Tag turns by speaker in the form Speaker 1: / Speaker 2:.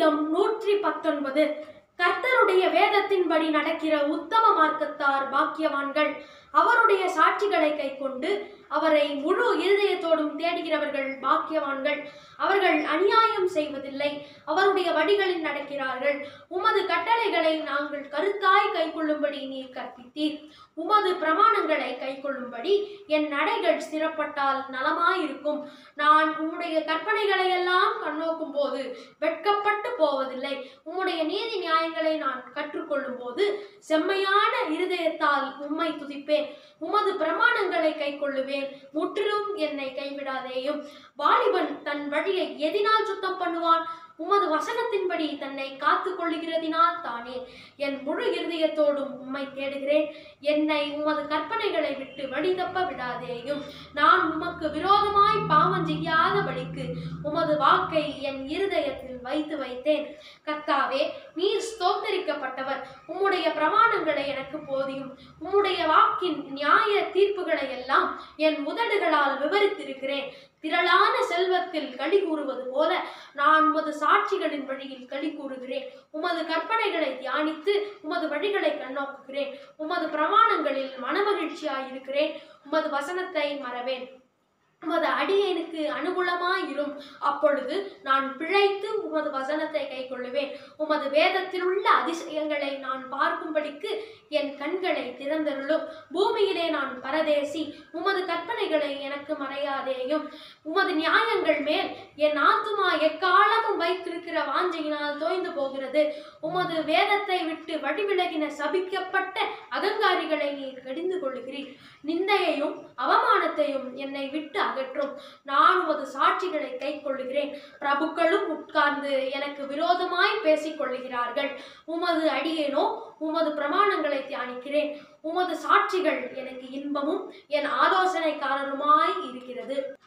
Speaker 1: சங்கீதம் நூற்றி பத்தொன்பது கர்த்தருடைய வேதத்தின்படி நடக்கிற உத்தம மார்க்கத்தார் பாக்கியவான்கள் அவருடைய சாட்சிகளை கைக்கொண்டு அவரை முழு இருதயத்தோடும் தேடுகிறவர்கள் பாக்கியவான்கள் அவர்கள் அநியாயம் செய்வதில்லை அவருடைய வழிகளில் நடக்கிறார்கள் உமது கட்டளைகளை நாங்கள் கருத்தாய் கைக்கொள்ளும்படி நீர் கற்பித்தீர் உமது பிரமாணங்களை கைக்கொள்ளும்படி என் நடைகள் ஸ்திரப்பட்டால் நலமாயிருக்கும் நான் உம்முடைய கற்பனைகளை எல்லாம் கண்ணோக்கும் போது வெட்கப்பட்டு போவதில்லை உம்முடைய நீதி நியாயங்களை நான் கற்றுக்கொள்ளும் போது செம்மையான இருதயத்தால் உம்மை துதிப்பேன் உமது பிரமாணங்களை கைக்கொள்ளுவேன் முற்றிலும் என்னை கைவிடாதேயும் வாலிபன் தன் வழியை எதினால் சுத்தம் பண்ணுவான் உமது வசனத்தின்படி தன்னை காத்து கொள்ளுகிறதினால் தானே என் முழு இருதயத்தோடும் உம்மை தேடுகிறேன் என்னை உமது கற்பனைகளை விட்டு வழி தப்ப விடாதேயும் நான் உமக்கு விரோதமாய் பாவம் செய்யாதபடிக்கு உமது வாக்கை என் இருதயத்தில் வைத்து வைத்தேன் கர்த்தாவே நீர் ஸ்தோத்தரிக்கப்பட்டவர் உம்முடைய பிரமாணங்களை எனக்கு போதியும் உம்முடைய வாக்கின் நியாய தீர்ப்புகளை எல்லாம் என் உதடுகளால் விவரித்திருக்கிறேன் திரளான செல்வத்தில் களி கூறுவது போல நான் உமது சாட்சிகளின் வழியில் களி கூறுகிறேன் உமது கற்பனைகளை தியானித்து உமது வழிகளை கண்ணோக்குகிறேன் உமது பிரமாணங்களில் மனமகிழ்ச்சியாயிருக்கிறேன் உமது வசனத்தை மறவேன் உமது அடியேனுக்கு அனுகூலமாயிரும் அப்பொழுது நான் பிழைத்து உமது வசனத்தை கைக்கொள்ளுவேன் உமது வேதத்தில் உள்ள அதிசயங்களை நான் பார்க்கும்படிக்கு என் கண்களை திறந்தருளும் பூமியிலே நான் பரதேசி உமது கற்பனைகளை எனக்கு மறையாதேயும் உமது நியாயங்கள் மேல் என் ஆத்துமா எக்காலமும் வைத்திருக்கிற வாஞ்சையினால் தோய்ந்து போகிறது உமது வேதத்தை விட்டு வடிவிலகின சபிக்கப்பட்ட அகங்காரிகளை நீர் கடிந்து கொள்ளுகிறீர் நிந்தையையும் அவமானத்தையும் என்னை விட்டு அகற்றும் நான் உமது சாட்சிகளை கைக்கொள்ளுகிறேன் பிரபுக்களும் உட்கார்ந்து எனக்கு விரோதமாய் பேசிக் கொள்ளுகிறார்கள் உமது அடியேனோ உமது பிரமாணங்களை தியானிக்கிறேன் உமது சாட்சிகள் எனக்கு இன்பமும் என் ஆலோசனைக்காரருமாய் இருக்கிறது